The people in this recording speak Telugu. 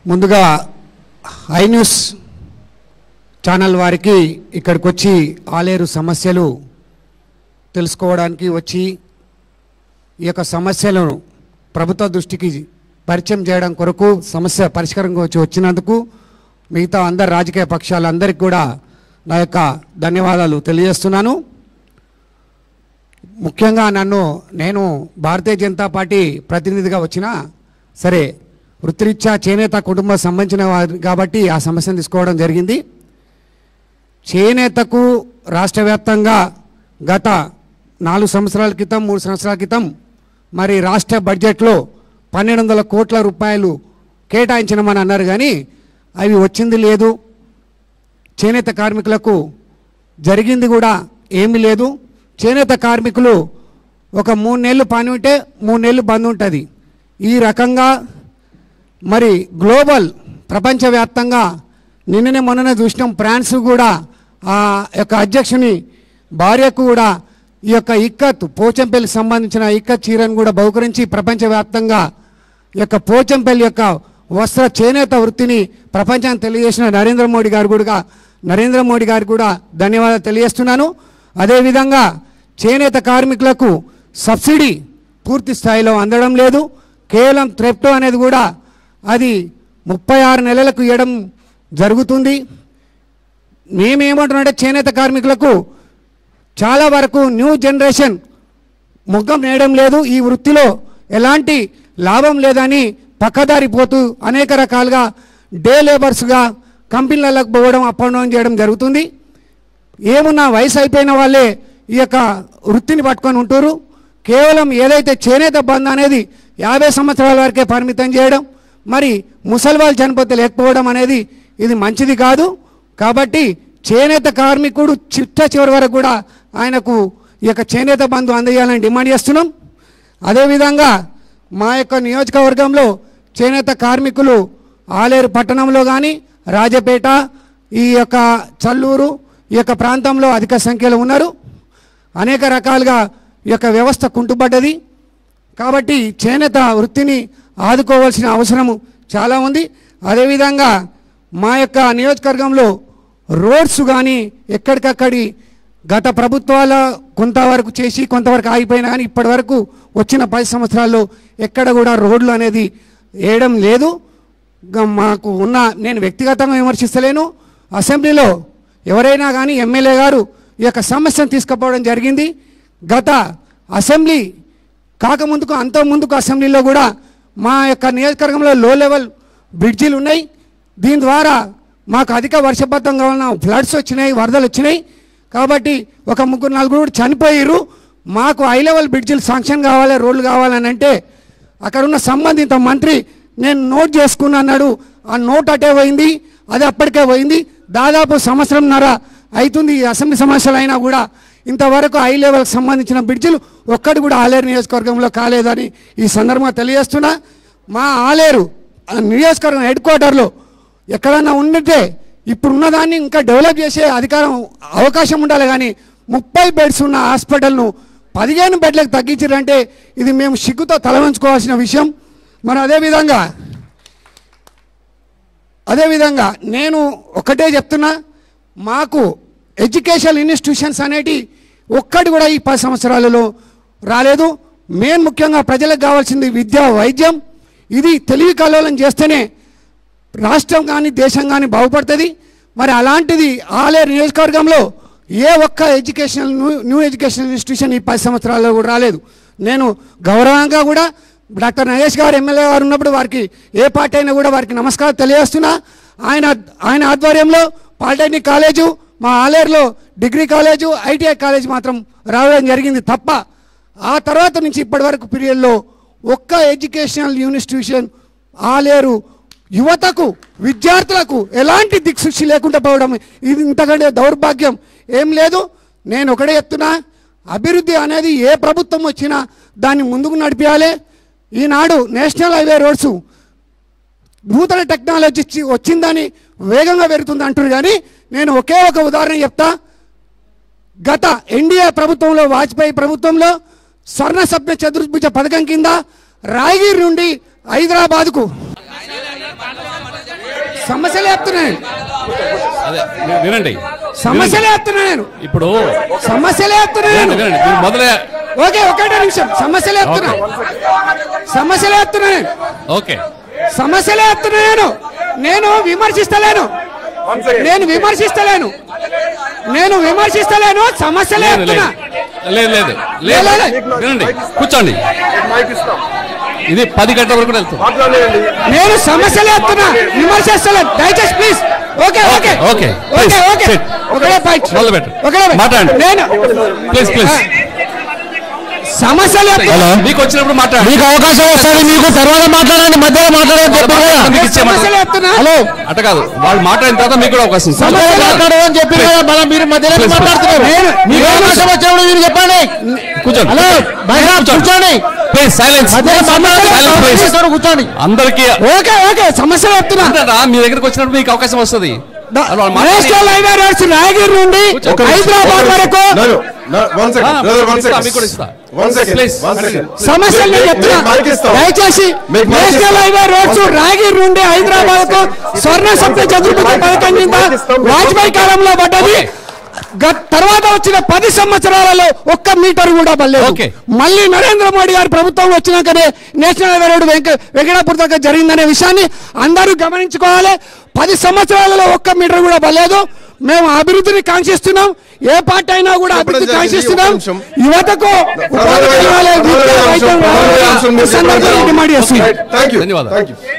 ముందుగా ఐ న్యూస్ ఛానల్ వారికి ఇక్కడికి వచ్చి ఆలేరు సమస్యలు తెలుసుకోవడానికి వచ్చి ఈ యొక్క సమస్యలను ప్రభుత్వ దృష్టికి పరిచయం చేయడం కొరకు సమస్య పరిష్కారం వచ్చి వచ్చినందుకు మిగతా అందరు రాజకీయ పక్షాలందరికీ కూడా నా యొక్క ధన్యవాదాలు తెలియజేస్తున్నాను ముఖ్యంగా నన్ను నేను భారతీయ జనతా పార్టీ ప్రతినిధిగా వచ్చినా సరే వృత్తిరీత్యా చేనేత కుటుంబం సంబంధించిన వారు కాబట్టి ఆ సమస్యను తీసుకోవడం జరిగింది చేనేతకు రాష్ట్ర వ్యాప్తంగా గత నాలుగు సంవత్సరాల క్రితం మూడు సంవత్సరాల క్రితం మరి రాష్ట్ర బడ్జెట్లో పన్నెండు వందల కోట్ల రూపాయలు కేటాయించినమని అన్నారు కానీ అవి వచ్చింది లేదు చేనేత కార్మికులకు జరిగింది కూడా ఏమీ లేదు చేనేత కార్మికులు ఒక మూడు నెలలు పని ఉంటే మూడు నెలలు బంద్ ఉంటుంది ఈ రకంగా మరి గ్లోబల్ ప్రపంచవ్యాప్తంగా నిన్ననే మొన్ననే చూసినాం ఫ్రాన్స్ కూడా ఆ యొక్క అధ్యక్షుని భార్యకు కూడా ఈ యొక్క ఇక్కత్ పోచంపల్లికి సంబంధించిన ఇక్కత్ చీరను కూడా బహుకరించి ప్రపంచవ్యాప్తంగా ఈ యొక్క పోచంపల్లి యొక్క వస్త్ర చేనేత వృత్తిని ప్రపంచానికి తెలియజేసిన నరేంద్ర మోడీ గారు కూడా నరేంద్ర మోడీ గారికి కూడా ధన్యవాదాలు తెలియజేస్తున్నాను అదేవిధంగా చేనేత కార్మికులకు సబ్సిడీ పూర్తి స్థాయిలో అందడం లేదు కేవలం త్రెప్టో అనేది కూడా అది ముప్పై ఆరు నెలలకు ఇవ్వడం జరుగుతుంది మేమేమంటున్నామంటే చేనేత కార్మికులకు చాలా వరకు న్యూ జనరేషన్ మొగ్గం నేయడం లేదు ఈ వృత్తిలో ఎలాంటి లాభం లేదని పక్కదారి పోతూ అనేక రకాలుగా డే లేబర్స్గా కంపెనీలకు పోవడం అప్ అండ్ డౌన్ చేయడం జరుగుతుంది ఏమున్నా వయసు అయిపోయిన వాళ్ళే ఈ యొక్క వృత్తిని పట్టుకొని ఉంటారు కేవలం ఏదైతే చేనేత బంద్ అనేది యాభై సంవత్సరాల వరకే పరిమితం చేయడం మరి ముసలి వాళ్ళు చనిపోతే లేకపోవడం అనేది ఇది మంచిది కాదు కాబట్టి చేనేత కార్మికుడు చిట్ట చివరి వరకు కూడా ఆయనకు ఈ యొక్క చేనేత బంధు అందజేయాలని డిమాండ్ చేస్తున్నాం అదేవిధంగా మా యొక్క నియోజకవర్గంలో చేనేత కార్మికులు ఆలేరు పట్టణంలో కానీ రాజపేట ఈ యొక్క చల్లూరు ఈ యొక్క ప్రాంతంలో అధిక సంఖ్యలో ఉన్నారు అనేక రకాలుగా ఈ యొక్క వ్యవస్థ కుంటుపడ్డది కాబట్టి చేనేత వృత్తిని ఆదుకోవాల్సిన అవసరము చాలా ఉంది అదేవిధంగా మా యొక్క నియోజకవర్గంలో రోడ్స్ కానీ ఎక్కడికక్కడి గత ప్రభుత్వాల కొంతవరకు చేసి కొంతవరకు ఆగిపోయినా కానీ ఇప్పటి వరకు వచ్చిన పది సంవత్సరాల్లో ఎక్కడ కూడా రోడ్లు అనేది వేయడం లేదు గ- మాకు ఉన్న నేను వ్యక్తిగతంగా విమర్శిస్తలేను అసెంబ్లీలో ఎవరైనా కానీ ఎమ్మెల్యే గారు ఈ యొక్క సమస్యను తీసుకుపోవడం జరిగింది గత అసెంబ్లీ కాకముందుకు అంత ముందుకు అసెంబ్లీలో కూడా మా యొక్క నియోజకవర్గంలో లో లెవెల్ బ్రిడ్జీలు ఉన్నాయి దీని ద్వారా మాకు అధిక వర్షపాతం కావాలన్న ఫ్లడ్స్ వచ్చినాయి వరదలు వచ్చినాయి కాబట్టి ఒక ముగ్గురు నలుగురు కూడా చనిపోయారు మాకు హై లెవెల్ బ్రిడ్జీలు శాంక్షన్ కావాలి రోడ్లు కావాలని అంటే అక్కడ ఉన్న సంబంధిత మంత్రి నేను నోట్ చేసుకున్నా అన్నాడు ఆ నోట్ అటే పోయింది అది అప్పటికే పోయింది దాదాపు సంవత్సరంన్నర అవుతుంది ఈ అసెంబ్లీ సమస్యలు అయినా కూడా ఇంతవరకు హై లెవెల్కి సంబంధించిన బ్రిడ్జిలు ఒక్కటి కూడా ఆలేరు నియోజకవర్గంలో కాలేదని ఈ సందర్భంగా తెలియజేస్తున్నా మా ఆలేరు ఆ నియోజకవర్గం హెడ్ క్వార్టర్లో ఎక్కడన్నా ఉంటే ఇప్పుడు ఉన్నదాన్ని ఇంకా డెవలప్ చేసే అధికారం అవకాశం ఉండాలి కానీ ముప్పై బెడ్స్ ఉన్న హాస్పిటల్ను పదిహేను బెడ్లకు తగ్గించారంటే ఇది మేము సిగ్గుతో తలవంచుకోవాల్సిన విషయం మరి అదేవిధంగా అదేవిధంగా నేను ఒకటే చెప్తున్నా మాకు ఎడ్యుకేషన్ ఇన్స్టిట్యూషన్స్ అనేటి ఒక్కటి కూడా ఈ పది సంవత్సరాలలో రాలేదు మెయిన్ ముఖ్యంగా ప్రజలకు కావాల్సింది విద్య వైద్యం ఇది తెలివి కలవలం చేస్తేనే రాష్ట్రం కానీ దేశం కానీ బాగుపడుతుంది మరి అలాంటిది ఆలేరు నియోజకవర్గంలో ఏ ఒక్క educational new new education institution ఈ పది సంవత్సరాల్లో కూడా రాలేదు నేను గౌరవంగా కూడా డాక్టర్ నగేష్ గారు ఎమ్మెల్యే గారు ఉన్నప్పుడు వారికి ఏ పార్టీ అయినా కూడా వారికి నమస్కారం తెలియజేస్తున్నా ఆయన ఆయన ఆధ్వర్యంలో పాలిటెక్నిక్ కాలేజు మా ఆలేరులో డిగ్రీ కాలేజు ఐటీఐ కాలేజ్ మాత్రం రావడం జరిగింది తప్ప ఆ తర్వాత నుంచి ఇప్పటి వరకు పీరియడ్లో ఒక్క ఎడ్యుకేషనల్ ఇన్స్టిట్యూషన్ ఆలేరు యువతకు విద్యార్థులకు ఎలాంటి దిక్సూచి లేకుండా పోవడం ఇది ఇంతకంటే దౌర్భాగ్యం ఏం లేదు నేను ఒకటే చెప్తున్నా అభివృద్ధి అనేది ఏ ప్రభుత్వం వచ్చినా దాన్ని ముందుకు నడిపించాలి ఈనాడు నేషనల్ హైవే రోడ్స్ నూతన టెక్నాలజీ ఇచ్చి- వచ్చిందని వేగంగా పెరుగుతుంది అంటున్నారు కానీ నేను ఒకే ఒక ఉదాహరణ చెప్తా గత ఎన్డీఏ ప్రభుత్వంలో వాజ్పేయి ప్రభుత్వంలో స్వర్ణ సభ్య చతుర్భుజ పథకం కింద రాయగిరి నుండి హైదరాబాద్కు సమస్యలు చెప్తున్నాను అదే వి- వినండి సమస్యలు చెప్తున్నా నేను ఇప్పుడు సమస్యలు చెప్తున్నా వినండి, నేను వినండి. మీరు మొదలే ఓకే ఒకటే నిమిషం సమస్యలు చెప్తున్నా సమస్యలు చెప్తున్నా నేను ఓకే సమస్యలు చెప్తున్నా నేను నేను విమర్శిస్తలేను నేను విమర్శిస్తలేను నేను విమర్శిస్తలేను సమస్యలు లేదు చెప్తున్నా లేదు లేదు లేదు లేదు, లేదు వినండి కూర్చోండి మైక్ ఇస్తాం ఇది పది గంటల వరకు వెళ్తాం మాట్లాడలేండి నేను సమస్యలు చెప్తున్నా విమర్శిస్తలేను దయచేసి please okay okay okay, okay please, okay sit. ఒకటే పాయింట్ మొదలు పెట్టు. ఒకటే point. మాట్లాడండి. నేను ప్లీజ్ ప్లీజ్ సమస్యలు చెప్తున్నా మీకు వచ్చినప్పుడు మాట్లాడండి మీకు అవకాశం వస్తుంది మీకు తర్వాత మాట్లాడండి మధ్యలో మాట్లాడని చెప్పారు కదా మీకు ఇచ్చే మాట. సమస్యలు చెప్తున్నా హలో అట్ట కాదు వాళ్ళు మాట్లాడిన తర్వాత మీకు కూడా అవకాశం ఇస్తాం. మధ్యలో మాట్లాడమని చెప్పారు కదా మళ్ళీ మీరు మధ్యలో Please, మాట్లాడుతున్నారు నేను- మీకు నేను- అవకాశం వచ్చినప్పుడు మీరు చెప్పండి కూర్చోండి హలో బయట కూర్చోండి ప్లీజ్ సైలెన్స్ మధ్యలో సైలెన్స్ ప్లీజ్ మాట్లాడుతున్నారు కూర్చోండి అందరికీ ఓకే ఓకే సమస్యలు చెప్తున్నా అంతేనా? మీ దగ్గరికి వచ్చినప్పుడు మీకు అవకాశం వస్తుంది ద- వాళ్ళు మాట్లాడి- నేషనల్ హైవే రోడ్స్ రాయగిరి నుండి ఒక నిమిషం, హైదరాబాద్ వరకు No, no, no, one ఆ, second, brother, one ఇస్తా, second. మీకు కూడా ఇస్తా. One second, Please, one అడగండి. second. సమస్యలు నేను Make- చెప్తున్నా make mic ఇస్తాం. దయచేసి Make mic నేషనల్ ఇస్తాం. హైవే రోడ్స్ రాయగిరి నుండి హైదరాబాద్ కు స్వర్ణ సప్త చతుర్భుజ పథకం కింద mic ఇస్తాం. వాజ్పేయి కాలంలో పడ్డది Okay. గత- తర్వాత వచ్చిన పది సంవత్సరాలలో ఒక్క మీటర్ కూడా పడలేదు Okay. మళ్ళీ నరేంద్ర మోడీ గారి ప్రభుత్వం వచ్చినాకనే నేషనల్ హైవే రోడ్ వెంక వెంకటాపూర్ దాకా జరిగిందనే విషయాన్ని అందరూ గమనించుకోవాలి పది సంవత్సరాలలో ఒక్క మీటర్ కూడా పడలేదు మేము అభివృద్ధిని కాంక్షిస్తున్నాం ఏ పార్టీ అయినా కూడా అభివృద్ధి చెప్పడం జరిగింది. కాంక్షిస్తున్నాం ఒక్క నిమిషం. యువతకు ఉపాధి కలగాలి, విద్య, వైద్యం ప్రధాన రావాలి. అంశం ఈ మీరు సందర్భంగా చెప్పడం డిమాండ్ చేస్తున్నాం Right, thank you, ధన్యవాదాలు. thank you.